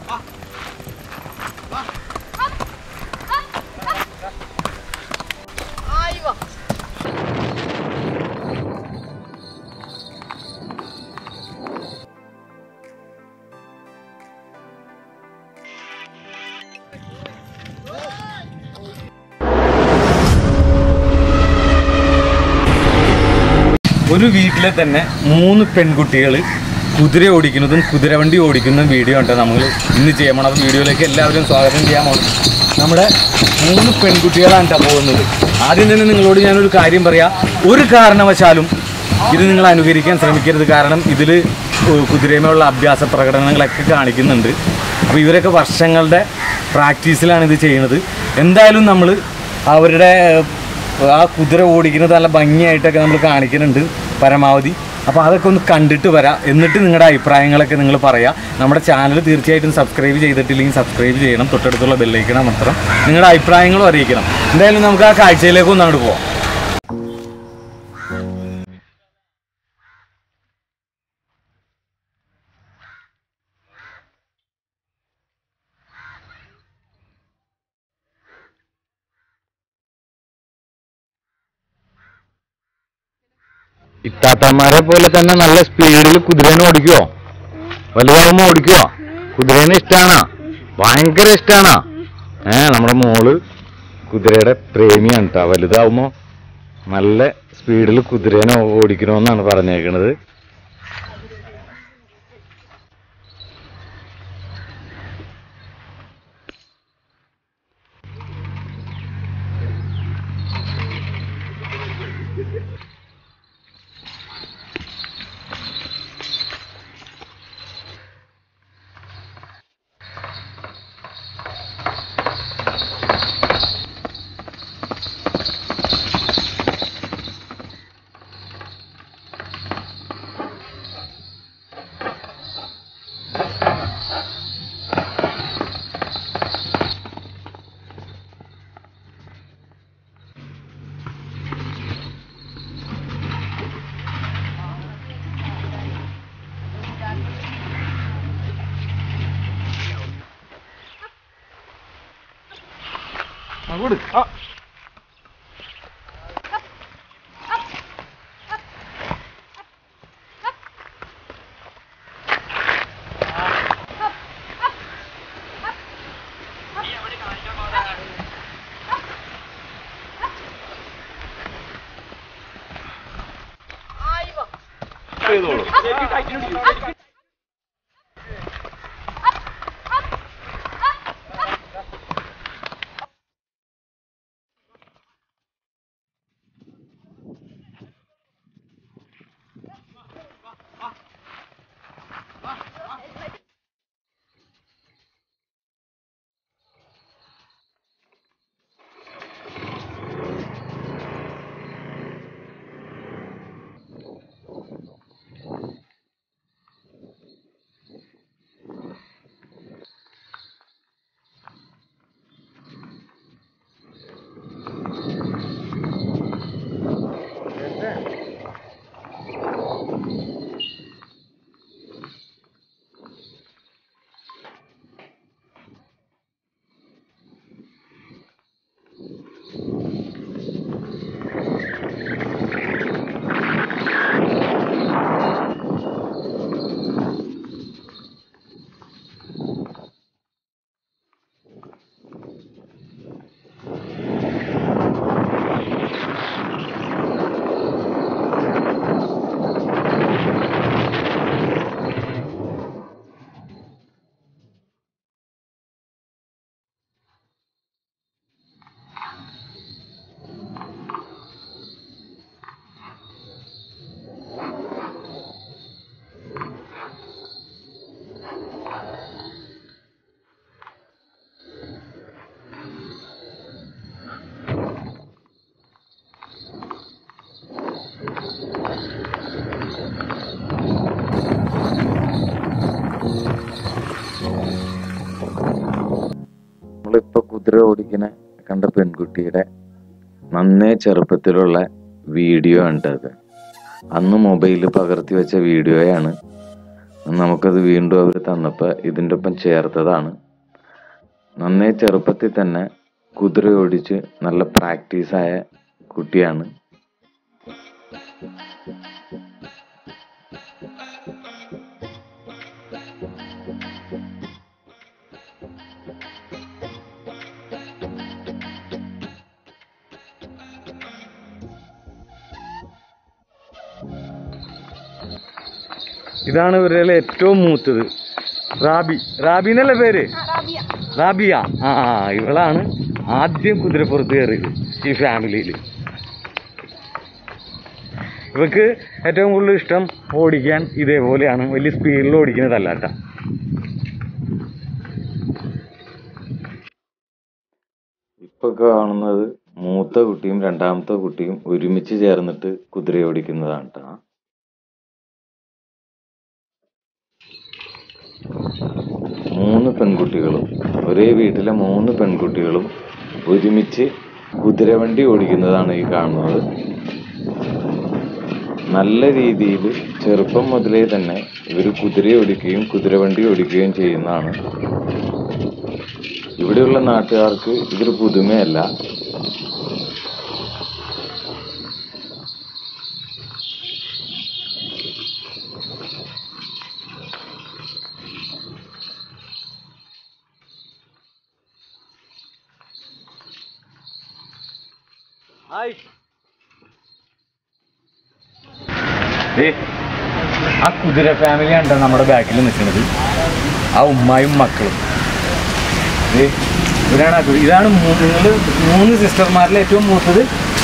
ഒരു വീട്ടിലെ തന്നെ മൂന്ന് പെൺകുട്ടികൾ കുതിര ഓടിക്കുന്നതും കുതിരവണ്ടി ഓടിക്കുന്നതും വീഡിയോ ഉണ്ട് നമ്മൾ ഇന്ന് ചെയ്യാൻ പോണത് വീഡിയോയിലേക്ക് എല്ലാവരും സ്വാഗതം ചെയ്യാൻ പോകണം നമ്മുടെ മൂന്ന് പെൺകുട്ടികളാണ് കേട്ടോ പോകുന്നത് ആദ്യം തന്നെ നിങ്ങളോട് ഞാനൊരു കാര്യം പറയാം ഒരു കാരണവശാലും ഇത് നിങ്ങൾ അനുകരിക്കാൻ ശ്രമിക്കരുത് കാരണം ഇതിൽ കുതിരയുമുള്ള അഭ്യാസ പ്രകടനങ്ങളൊക്കെ കാണിക്കുന്നുണ്ട് അപ്പോൾ ഇവരൊക്കെ വർഷങ്ങളുടെ പ്രാക്ടീസിലാണ് ഇത് ചെയ്യുന്നത് എന്തായാലും നമ്മൾ അവരുടെ ആ കുതിര ഓടിക്കുന്നത് നല്ല ഭംഗിയായിട്ടൊക്കെ നമ്മൾ കാണിക്കുന്നുണ്ട് പരമാവധി അപ്പോൾ അതൊക്കെ ഒന്ന് കണ്ടിട്ട് വരാം എന്നിട്ട് നിങ്ങളുടെ അഭിപ്രായങ്ങളൊക്കെ നിങ്ങൾ പറയാം നമ്മുടെ ചാനൽ തീർച്ചയായിട്ടും സബ്സ്ക്രൈബ് ചെയ്തിട്ടില്ലെങ്കിൽ സബ്സ്ക്രൈബ് ചെയ്യണം തൊട്ടടുത്തുള്ള ബെല്ലൈക്കണം മാത്രം നിങ്ങളുടെ അഭിപ്രായങ്ങളും അറിയിക്കണം എന്തായാലും നമുക്ക് ആ കാഴ്ചയിലേക്ക് ഒന്ന് അങ്ങോട്ട് പോവാം ഇത്താത്തന്മാരെ പോലെ തന്നെ നല്ല സ്പീഡിൽ കുതിരേനെ ഓടിക്കുവോ വലുതാവുമ്പോ ഓടിക്കുവോ കുതിരേനെ ഇഷ്ടാണോ ഭയങ്കര ഇഷ്ടാണോ ഏ നമ്മുടെ മോള് കുതിരയുടെ പ്രേമിയാണ് കേട്ടോ വലുതാവുമ്പോ നല്ല സ്പീഡിൽ കുതിരേനെ ഓടിക്കണമെന്നാണ് പറഞ്ഞേക്കണത് നമ്മളിപ്പോ കുതിര ഓടിക്കുന്ന കണ്ട പെൺകുട്ടിയുടെ നന്നേ ചെറുപ്പത്തിലുള്ള വീഡിയോ ഉണ്ട് അത് അന്ന് മൊബൈലിൽ പകർത്തി വെച്ച വീഡിയോയാണ് നമുക്കത് വീണ്ടും അവർ തന്നപ്പോൾ ഇതിൻ്റെ ഒപ്പം ചേർത്തതാണ് നന്നേ ചെറുപ്പത്തിൽ തന്നെ കുതിര ഓടിച്ച് നല്ല പ്രാക്ടീസായ കുട്ടിയാണ് ഇതാണ് ഇവരുടെ ഏറ്റവും മൂത്തത് റാബി റാബി എന്നല്ലേ പേര് റാബിയ ആ ആ ഇവളാണ് ആദ്യം കുതിരപ്പുറത്ത് കയറിയത് ഈ ഫാമിലിയിൽ ഇവക്ക് ഏറ്റവും കൂടുതൽ ഇഷ്ടം ഓടിക്കാൻ ഇതേപോലെയാണ് വലിയ സ്പീഡിൽ ഓടിക്കുന്നതല്ല കേട്ടോ ഇപ്പൊ കാണുന്നത് മൂത്ത കുട്ടിയും രണ്ടാമത്തെ കുട്ടിയും ഒരുമിച്ച് ചേർന്നിട്ട് കുതിര ഓടിക്കുന്നതാണ് ട്ടാ. മൂന്ന് പെൺകുട്ടികളും ഒരേ വീട്ടിലെ മൂന്ന് പെൺകുട്ടികളും ഒരുമിച്ച് കുതിരവണ്ടി ഓടിക്കുന്നതാണ് ഈ കാണുന്നത് നല്ല രീതിയിൽ ചെറുപ്പം മുതലേ തന്നെ ഇവർ കുതിര ഓടിക്കുകയും കുതിരവണ്ടി ഓടിക്കുകയും ചെയ്യുന്നതാണ് ഇവിടെയുള്ള നാട്ടുകാർക്ക് ഇതൊരു പുതുമയല്ല ഹായ് ആ കുതിര ഫാമിലിയാണ് നമ്മുടെ ബാക്കിൽ നിൽക്കുന്നത് ആ ഉമ്മായും മക്കളും ദേ, ഇവരാണ് ആ കുതിര. ഇതാണ് നിങ്ങൾ മൂന്ന് സിസ്റ്റർമാരിൽ ഏറ്റവും മൂത്തത്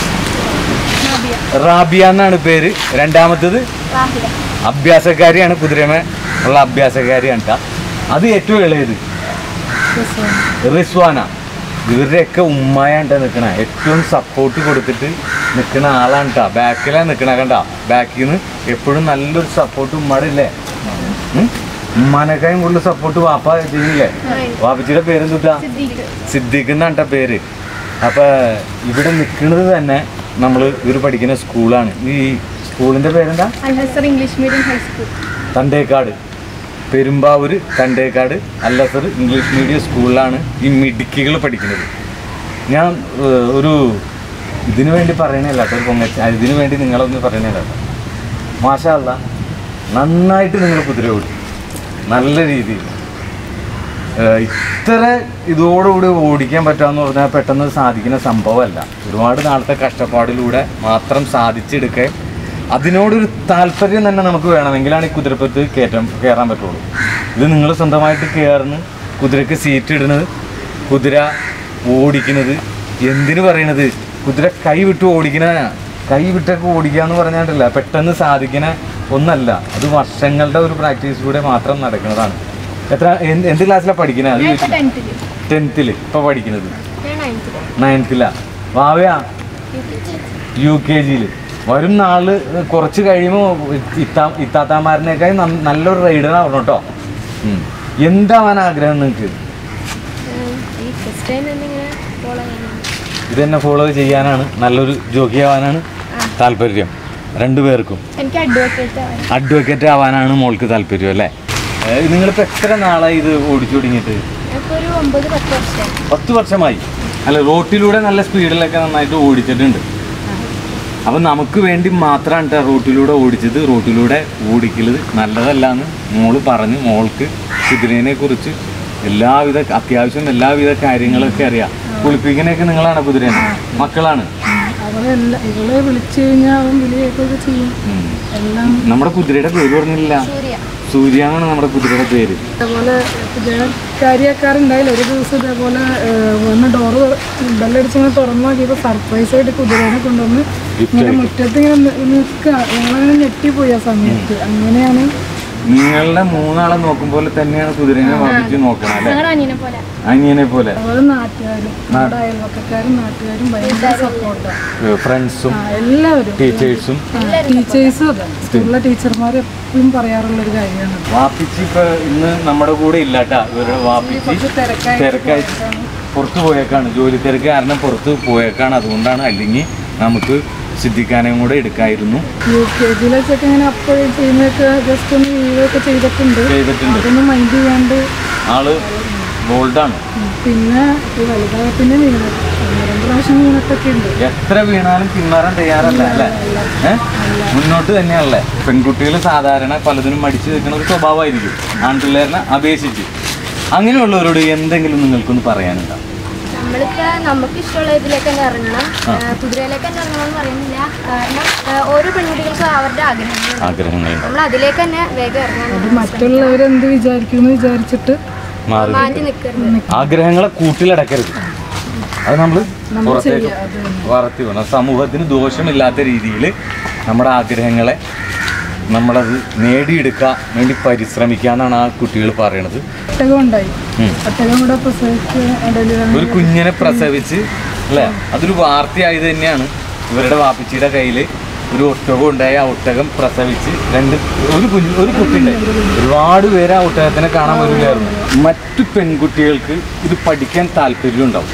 റാബിയ എന്നാണ് പേര് രണ്ടാമത്തത് അഭ്യാസക്കാരിയാണ് കുതിരമ ഉള്ള അഭ്യാസക്കാരിയാണ് ട്ടാ. അത് ഏറ്റവും ഇളയത് റിസ്വാന ഇവരുടെയൊക്കെ ഉമ്മായാണ്ട നിൽക്കണ ഏറ്റവും സപ്പോർട്ട് കൊടുത്തിട്ട് നിൽക്കുന്ന ആളാണ് കേട്ടോ ബാക്കിലാണ് നിൽക്കണ കണ്ട ബാക്കിൽ നിന്ന് എപ്പോഴും നല്ലൊരു സപ്പോർട്ട് ഉമ്മാടെ ഇല്ലേ ഉം? ഉമ്മാനേക്കാളും കൂടുതൽ സപ്പോർട്ട് വാപ്പ ചെയ്യുന്നില്ലേ വാപ്പച്ചിയുടെ പേരെന്തുട്ടാ സിദ്ദീഖ് എന്നാണ് ട്ടാ പേര് അപ്പൊ ഇവിടെ നിൽക്കുന്നത് തന്നെ നമ്മൾ ഇവർ പഠിക്കുന്ന സ്കൂളാണ് ഈ സ്കൂളിന്റെ പേരെന്താ അൽഹസർ English medium high school Thandekad Perumbavoor Thandekad അല്ലസർ English medium സ്കൂളിലാണ് ഈ മിടുക്കികൾ പഠിക്കുന്നത് ഞാൻ ഏഹ്, ഒരു ഇതിനു വേണ്ടി പറയണല്ല കേട്ടോ ഒരു പൊങ്ങച്ച ഇതിനു വേണ്ടി നിങ്ങളൊന്ന് പറയണല്ല കേട്ടോ മാഷല്ല നന്നായിട്ട് നിങ്ങൾ കുതിര ഓടി നല്ല രീതിയിൽ ഏഹ്, ഇത്ര ഇതോടുകൂടി ഓടിക്കാൻ പറ്റാന്ന് പറഞ്ഞാൽ പെട്ടെന്ന് സാധിക്കുന്ന സംഭവമല്ല ഒരുപാട് നാളത്തെ കഷ്ടപ്പാടിലൂടെ മാത്രം സാധിച്ചെടുക്കാൻ അതിനോടൊരു താല്പര്യം തന്നെ നമുക്ക് വേണമെങ്കിലാണ് ഈ കുതിരപ്പത്ത് കയറ്റാൻ കയറാൻ പറ്റുള്ളൂ ഇത് നിങ്ങൾ സ്വന്തമായിട്ട് കയറുന്ന കുതിരക്ക് സീറ്റ് ഇടുന്നത് കുതിര ഓടിക്കുന്നത് എന്തിനു പറയണത് കുതിര കൈ വിട്ട് ഓടിക്കണ കൈ വിട്ടൊക്കെ ഓടിക്കുക എന്ന് പറഞ്ഞാണ്ടല്ല പെട്ടെന്ന് സാധിക്കണ ഒന്നല്ല അത് വർഷങ്ങളുടെ ഒരു പ്രാക്ടീസിലൂടെ മാത്രം നടക്കുന്നതാണ് എത്ര എന്ത് എന്ത് ക്ലാസ്സിലാണ് പഠിക്കുന്നത് ഞാൻ ഇപ്പോൾ ടെൻത്തിൽ ടെൻത്തിൽ ഇപ്പോൾ പഠിക്കുന്നത് ഞാൻ നയൻത്തിൽ നയൻത്തിലാ വാവയാ യു കെ ജിയിൽ വരും നാള് കുറച്ച് കഴിയുമ്പോൾ ഇത്താ ഇത്താത്താമാരനേക്കാൾ ന- നല്ലൊരു റൈഡറാണ് കേട്ടോ ഉം. എന്താവാൻ ആഗ്രഹം നിങ്ങൾക്ക് ഈ ഫസ്റ്റ് ടൈം എന്നിങ്ങനെ ഫോളോ ചെയ്യുന്നത് ഇത് തന്നെ ഫോളോ ചെയ്യാനാണ് നല്ലൊരു ജോഗിയാവാനാണ് താല്പര്യം രണ്ടുപേർക്കും എനിക്ക് അഡ്വക്കേറ്റ് ആവാൻ അഡ്വക്കേറ്റ് ആവാനാണ് മോൾക്ക് താല്പര്യം അല്ലേ ഏഹ് നിങ്ങളിപ്പോൾ എത്ര നാളായി ഇത് ഓടിച്ചു തുടങ്ങിയിട്ട് ഇപ്പോൾ ഒരു ഒമ്പത് പത്ത് വർഷമായി പത്ത് വർഷമായി അല്ല റോട്ടിലൂടെ നല്ല സ്പീഡിലൊക്കെ നന്നായിട്ട് ഓടിച്ചിട്ടുണ്ട് അപ്പം നമുക്ക് വേണ്ടി മാത്രമാണ് ട്ടോ റോട്ടിലൂടെ ഓടിച്ചത് റോട്ടിലൂടെ ഓടിക്കലത് നല്ലതല്ല എന്ന് മോള് പറഞ്ഞ് മോൾക്ക് കുതിരേനെ കുറിച്ച് എല്ലാവിധ അത്യാവശ്യം എല്ലാവിധ കാര്യങ്ങളൊക്കെ അറിയാം കുളിപ്പിക്കണൊക്കെ നിങ്ങളാണ് കുതിരേനെ മക്കളാണ് അവളെ എല്ലാ ഇവളെ വിളിച്ചു കഴിഞ്ഞാൽ അവൻ വിളിയൊക്കെ ചെയ്യും ഉം. എല്ലാം നമ്മുടെ കുതിരയുടെ പേര് പറഞ്ഞില്ല സൂര്യ സൂര്യ എന്നാണ് നമ്മുടെ കുതിരയുടെ പേര് ഇതേപോലെ ഞാൻ കാര്യക്കാരുണ്ടായില്ല ഒരു ദിവസം ഇതേപോലെ ഏഹ്, വന്ന് ഡോറ് ബെല്ലടിച്ചിങ്ങനെ തുറന്നു നോക്കിയപ്പോൾ സർപ്രൈസ് ആയിട്ട് കുതിരേനെ കൊണ്ടുവന്ന് ഇങ്ങനെ മുറ്റത്ത് ഇങ്ങനെ നിൽക്കുക ഞങ്ങളങ്ങനെ ഞെട്ടിപ്പോയി ആ സമയത്ത് അങ്ങനെയാണ് നിങ്ങളുടെ മൂന്നാളെ നോക്കും പോലെ തന്നെയാണ് കുതിരനെ വാപ്പിച്ച് നോക്കണം അല്ലേ ഞങ്ങളുടെ അനിയനെ പോലെ അനിയനെ പോലെ അതുപോലെ നാട്ടുകാരും നമ്മുടെ അയൽവക്കക്കാരും നാട്ടുകാരും ഭയങ്കര സപ്പോർട്ടാണ് ഫ്രണ്ട്സും എല്ലാവരും ടീച്ചേഴ്സും ടീച്ചേഴ്സും അതെ സ്കൂളിലെ ടീച്ചർമാർ എപ്പോഴും പറയാറുള്ള ഒരു കാര്യമാണ് വാപ്പിച്ചി ഇപ്പൊ ഇന്ന് നമ്മുടെ കൂടെ ഇല്ലാട്ടാ ഇവരുടെ വാപ്പിച്ചി കുറച്ച് തിരക്കായി തിരക്കായി പുറത്തു പോയേക്കാണ് ജോലി തിരക്ക് കാരണം പുറത്ത് പോയേക്കാണ് അതുകൊണ്ടാണ് അല്ലെങ്കിൽ നമുക്ക് സിദ്ധിക്കാനെയും കൂടെ എടുക്കായിരുന്നു യു കെ ജിയിലൊക്കെ ഇങ്ങനെ അപ്പോഴും ചെയ്യുന്നതൊക്കെ ജസ്റ്റ് ഒന്ന് വീഡിയോ ഒക്കെ ചെയ്തിട്ടുണ്ട് ചെയ്തിട്ടുണ്ട് അതൊന്നും മൈൻഡ് ചെയ്യാണ്ട് ആള് ബോൾഡാണ് പിന്നെ ഈ വലുതായ പിന്നെ വീണത് ഒന്ന് രണ്ട് പ്രാവശ്യം വീണിട്ടൊക്കെ ഉണ്ട് എത്ര വീണാലും പിന്മാറാൻ തയ്യാറല്ല അല്ലേ ഏഹ് മുന്നോട്ട് തന്നെയാണല്ലേ പെൺകുട്ടികൾ സാധാരണ പലതിനും മടിച്ചു നിൽക്കുന്ന ഒരു സ്വഭാവമായിരിക്കും ആൺപിള്ളേരിനെ അപേക്ഷിച്ച് അങ്ങനെയുള്ളവരോട് എന്തെങ്കിലും നിങ്ങൾക്കൊന്ന് പറയാനുണ്ടോ നമ്മളിപ്പോ നമുക്ക് ഇഷ്ടമുള്ള ഇതിലേക്ക് തന്നെ ഇറങ്ങണം ആ, കുതിരയിലേക്ക് തന്നെ ഇറങ്ങണം എന്ന് പറയുന്നില്ല കാരണം ആ, ഓരോ പെൺകുട്ടികൾക്കും അവരുടെ ആഗ്രഹങ്ങളുണ്ട് ആഗ്രഹങ്ങളുണ്ട് നമ്മൾ അതിലേക്ക് തന്നെ വേഗം ഇറങ്ങണം അത് മറ്റുള്ളവരെന്ത് വിചാരിക്കുമെന്ന് വിചാരിച്ചിട്ട് മാറി മാറ്റി നിൽക്കരുത് ആഗ്രഹങ്ങളെ കൂട്ടിലടക്കരുത് അത് നമ്മൾ പുറത്തേക്ക് വളർത്തി വേണം സമൂഹത്തിന് ദോഷമില്ലാത്ത രീതിയിൽ നമ്മുടെ ആഗ്രഹങ്ങളെ നമ്മളത് നേടിയെടുക്കാൻ വേണ്ടി പരിശ്രമിക്കുക എന്നാണ് ആ കുട്ടികൾ പറയണത് ഒട്ടകം ഉണ്ടായി ഉം. ഒട്ടകം കൂടെ പ്രസവിച്ച് ഡെലിവറി ഒരു കുഞ്ഞിനെ പ്രസവിച്ച് അല്ലേ അതൊരു വാർത്തയായത് തന്നെയാണ് ഇവരുടെ വാപ്പിച്ചിയുടെ കയ്യിൽ ഒരു ഒട്ടകം ഉണ്ടായി ആ ഒട്ടകം പ്രസവിച്ച് രണ്ട് ഒരു കുഞ്ഞ് ഒരു കുട്ടി ഉണ്ടായി ഒരുപാട് പേര് ആ ഒട്ടകത്തിനെ കാണാൻ വരില്ലായിരുന്നു മറ്റു പെൺകുട്ടികൾക്ക് ഇത് പഠിക്കാൻ താല്പര്യം ഉണ്ടാവും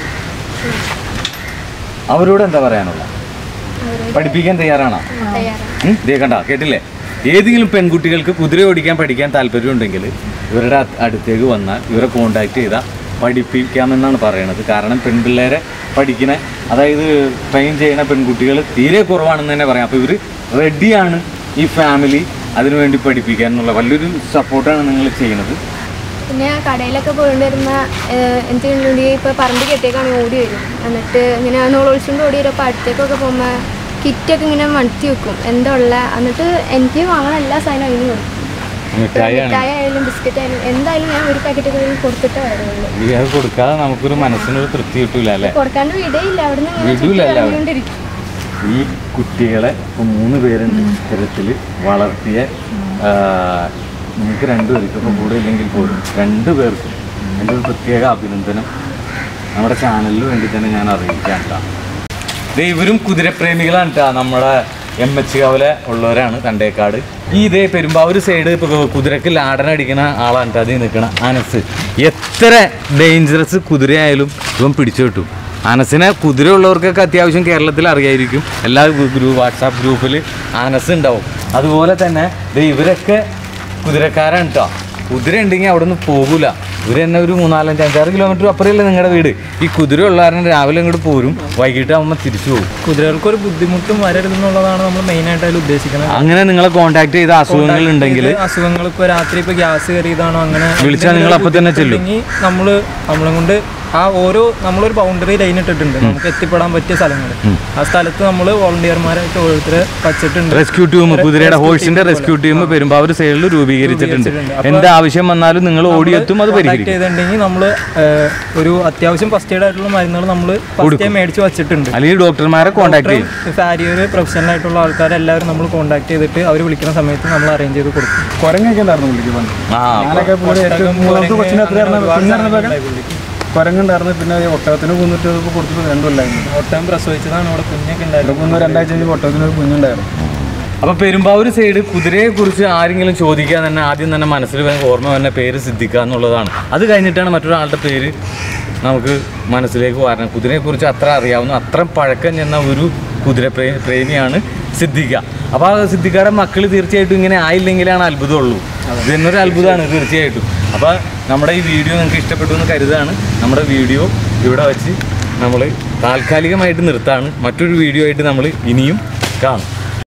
അവരോട് എന്താ പറയാനുള്ള പഠിപ്പിക്കാൻ തയ്യാറാണോ തയ്യാറാണ് ഉം, ദേ കണ്ട കേട്ടില്ലേ ഏതെങ്കിലും പെൺകുട്ടികൾക്ക് കുതിര ഓടിക്കാൻ പഠിക്കാൻ താല്പര്യമുണ്ടെങ്കിൽ ഇവരുടെ അ- അടുത്തേക്ക് വന്നാൽ ഇവരെ കോണ്ടാക്ട് ചെയ്താൽ പഠിപ്പിക്കാമെന്നാണ് പറയണത് കാരണം പെൺപിള്ളേരെ പഠിക്കണ അതായത് ട്രെയിൻ ചെയ്യണ പെൺകുട്ടികൾ തീരെ കുറവാണെന്ന് തന്നെ പറയാം അപ്പോൾ ഇവർ റെഡിയാണ് ഈ ഫാമിലി അതിനുവേണ്ടി പഠിപ്പിക്കാൻ എന്നുള്ള വലിയൊരു സപ്പോർട്ടാണ് നിങ്ങൾ ചെയ്യുന്നത് പിന്നെ കടയിലൊക്കെ പോയിട്ട് വരുമ്പോൾ എന്തുണ്ടെങ്കിൽ ഇപ്പോൾ പറമ്പ് കെട്ടിയേക്കാണെങ്കിൽ ഓടി വരും എന്നിട്ട് ഇങ്ങനെ നോളൊളിച്ചുകൊണ്ട് ഓടി വരും അപ്പോൾ അടുത്തേക്കൊക്കെ പോകുമ്പോൾ കിറ്റൊക്കെ ഇങ്ങനെ മണത്തി വെക്കും എന്താ ഉള്ള എന്നിട്ട് എനിക്ക് വാങ്ങണ എല്ലാ സാധനവും അതിന് കൊടുക്കും മിഠായിയാണ് മിഠായി ആയാലും ബിസ്ക്കറ്റ് ആയാലും എന്തായാലും ഞാൻ ഒരു പാക്കറ്റ് ഒക്കെ കൊടുത്തിട്ടേ വരുള്ളൂ ഈ അത് കൊടുക്കാതെ നമുക്കൊരു മനസ്സിനൊരു തൃപ്തി കിട്ടൂല അല്ലേ കൊടുക്കാണ്ട് വിടയില്ല അവിടെ നിന്ന് ഇങ്ങനെ വിടൂല ചുറ്റി എല്ലാവരും. കറങ്ങിക്കൊണ്ടിരിക്കും ഈ കുട്ടികളെ ഇപ്പം മൂന്ന് പേരുണ്ട് ഇത്തരത്തിൽ വളർത്തിയ ആ, നിങ്ങൾക്ക് രണ്ടുപേർക്കും ഇപ്പം കൂടെ ഇല്ലെങ്കിൽ പോലും രണ്ടുപേർക്കും എൻ്റെ ഒരു പ്രത്യേക അഭിനന്ദനം നമ്മുടെ ചാനലിന് വേണ്ടി തന്നെ ഞാൻ അറിയിക്കാം കേട്ടോ ദേ ഇവരും കുതിരപ്രേമികളാണ് കേട്ടോ നമ്മുടെ എം എച്ച് കവല ഉള്ളവരാണ് തണ്ടേക്കാട് ഈ ഇതേ പെരുമ്പാവൂർ സൈഡ് ഇപ്പോൾ കുതിരക്ക് ലാടനടിക്കുന്ന ആളാണ് കേട്ടോ അതിൽ നിൽക്കണ അനസ് എത്ര ഡേഞ്ചറസ് കുതിരയായാലും ഇവൻ പിടിച്ചു കിട്ടും അനസിനെ കുതിര ഉള്ളവർക്കൊക്കെ അത്യാവശ്യം കേരളത്തിൽ അറിയായിരിക്കും എല്ലാ ഗ്രൂപ്പ് വാട്സാപ്പ് ഗ്രൂപ്പിൽ അനസ് ഉണ്ടാവും അതുപോലെ തന്നെ ദേ ഇവരൊക്കെ കുതിരക്കാരാണ് കേട്ടോ കുതിര ഉണ്ടെങ്കിൽ അവിടെ നിന്ന് പോകൂല ഇവർ തന്നെ ഒരു മൂന്നാലഞ്ച് അഞ്ചാറ് കിലോമീറ്റർ അപ്പുറമല്ലേ നിങ്ങളുടെ വീട് ഈ കുതിര ഉള്ള കാരണം രാവിലെ ഇങ്ങോട്ട് പോരും വൈകിട്ട് ആകുമ്പോൾ തിരിച്ചു പോകും കുതിരകൾക്കൊരു ബുദ്ധിമുട്ടും വരരുതെന്നുള്ളതാണ് നമ്മൾ മെയിനായിട്ട് അതിൽ ഉദ്ദേശിക്കുന്നത് അങ്ങനെ നിങ്ങളെ കോൺടാക്ട് ചെയ്ത അസുഖങ്ങൾ ഉണ്ടെങ്കിൽ അസുഖങ്ങൾ ഇപ്പോൾ രാത്രി ഇപ്പോൾ ഗ്യാസ് കയറിയതാണോ അങ്ങനെ വിളിച്ചാൽ നിങ്ങൾ അപ്പോൾ തന്നെ ചെല്ലും നമ്മൾ നമ്മളെ കൊണ്ട് ആ ഓരോ നമ്മളൊരു ബൗണ്ടറി ലൈൻ ഇട്ടിട്ടുണ്ട് നമുക്ക് എത്തിപ്പെടാൻ പറ്റിയ സ്ഥലങ്ങൾ ആ സ്ഥലത്ത് നമ്മൾ വോളണ്ടിയർമാരായിട്ട് ഓരോരുത്തരെ വച്ചിട്ടുണ്ട് റെസ്ക്യൂ ടീം കുതിരയുടെ ഹോഴ്സിന്റെ റെസ്ക്യൂ ടീം പെരുമ്പാവൂർ സൈഡിൽ രൂപീകരിച്ചിട്ടുണ്ട് എന്ത് ആവശ്യം വന്നാലും നിങ്ങൾ ഓടിയെത്തും അത് കോൺടാക്ട് പരിഹരിക്കും ചെയ്തിട്ടുണ്ടെങ്കിൽ നമ്മൾ ഒരു അത്യാവശ്യം ഫസ്റ്റ് എയ്ഡ് ആയിട്ടുള്ള മരുന്നുകൾ നമ്മൾ ഫസ്റ്റ് ടൈം മേടിച്ച് വെച്ചിട്ടുണ്ട് അല്ലെങ്കിൽ ഡോക്ടർമാരെ കോൺടാക്ട് ചെയ്യും ഫാരിയർ പ്രൊഫഷണൽ ആയിട്ടുള്ള ആൾക്കാരെല്ലാവരും നമ്മൾ കോൺടാക്ട് ചെയ്തിട്ട് അവർ വിളിക്കുന്ന സമയത്ത് നമ്മൾ അറേഞ്ച് ചെയ്ത് കൊടുക്കും കുരങ്ങൊക്കെ ഉണ്ടായിരുന്നു പുള്ളിക്ക് പണ്ട് ആ ഞാനൊക്കെ പുള്ളി ഏറ്റവും മൂന്നാമത്തെ കൊച്ചിനെ എത്ര കുഞ്ഞിറങ്ങുന്നതൊക്കെ കുരങ്ങുണ്ടായിരുന്നു പിന്നെ ഈ ഒട്ടകത്തിന് കൊന്നിട്ട് ഇപ്പോൾ കൊടുത്തിട്ട് രണ്ടുമില്ലായിരുന്നു ഒട്ടകം പ്രസവിച്ചതാണ് അവിടെ കുഞ്ഞൊക്കെ ഉണ്ടായിരുന്നത് ഇവിടെ കൊന്ന് രണ്ടാഴ്ച കഴിഞ്ഞ് ഒട്ടകത്തിന് ഒരു കുഞ്ഞുണ്ടായിരുന്നു അപ്പൊ പെരുമ്പാവൂർ സൈഡ് കുതിരയെ കുറിച്ച് ആരെങ്കിലും ചോദിക്കാൻ തന്നെ ആദ്യം തന്നെ മനസ്സിൽ വരുന്ന ഓർമ്മ വന്ന പേര് സിദ്ധിക്കുക എന്നുള്ളതാണ് അത് കഴിഞ്ഞിട്ടാണ് മറ്റൊരാളുടെ പേര് നമുക്ക് മനസ്സിലേക്ക് വരണം കുതിരയെക്കുറിച്ച് അത്ര അറിയാവുന്ന അത്ര പഴക്കം ചെന്ന ഒരു കുതിര പ്രേ- പ്രേമിയാണ് സിദ്ധിക്ക അപ്പോൾ ആ സിദ്ധിക്കാരുടെ മക്കൾ തീർച്ചയായിട്ടും ഇങ്ങനെ ആയില്ലെങ്കിലാണ് അത്ഭുതമുള്ളൂ ഇത് തന്നെ ഒരു അത്ഭുതമാണ് തീർച്ചയായിട്ടും അപ്പോൾ നമ്മുടെ ഈ വീഡിയോ നിങ്ങൾക്ക് ഇഷ്ടപ്പെട്ടു എന്ന് കരുതാണ് നമ്മുടെ വീഡിയോ ഇവിടെ വെച്ച് നമ്മൾ താൽക്കാലികമായിട്ട് നിർത്താണ് മറ്റൊരു വീഡിയോ ആയിട്ട് നമ്മൾ ഇനിയും കാണും